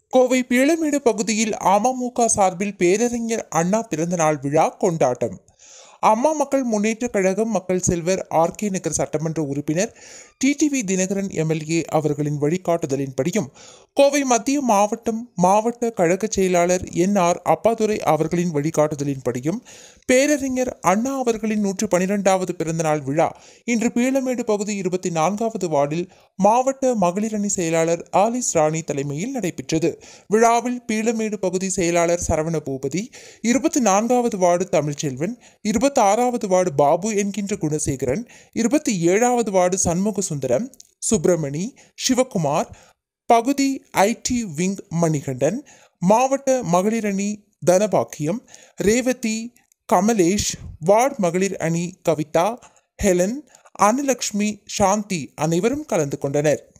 கோவை பீளமேடு பகுதியில் அமமுக சார்பில் பேரறிஞர் அண்ணா பிறந்தநாள் விழா கொண்டாட்டம் அம்மா மக்கள் முன்னேற்றக் கழகம் மக்கள் செல்வர் ஆர் கே நகர் சட்டமன்ற உறுப்பினர் டிடிவி தினகரன் எம்எல்ஏ அவர்களின் வழிகாட்டுதலின்படியும் கோவை மத்திய மாவட்டம் மாவட்ட கழக செயலாளர் என் ஆர் அப்பாதுரை அவர்களின் வழிகாட்டுதலின்படியும் பேரறிஞர் அண்ணா அவர்களின் நூற்று பனிரெண்டாவது பிறந்தநாள் விழா இன்று பீளமேடு பகுதி இருபத்தி நான்காவது வார்டில் மாவட்ட மகளிர் அணி செயலாளர் ஆலிஸ் ராணி தலைமையில் நடைபெற்றது விழாவில் பீளமேடு பகுதி செயலாளர் சரவண பூபதி இருபத்தி நான்காவது வார்டு தமிழ்ச்செல்வன் இருபத்தி ஆறாவது வார்டு பாபு என்கின்ற குணசேகரன் இருபத்தி ஏழாவது வார்டு சண்முக சுந்தரம் சுப்பிரமணி சிவகுமார் பகுதி ஐடி விங் மணிகண்டன் மாவட்ட மகளிர் அணி தனபாக்கியம் ரேவதி கமலேஷ் வார்டு மகளிர் அணி கவிதா ஹெலன் அனுலக்ஷ்மி சாந்தி அனைவரும் கலந்து கொண்டனர்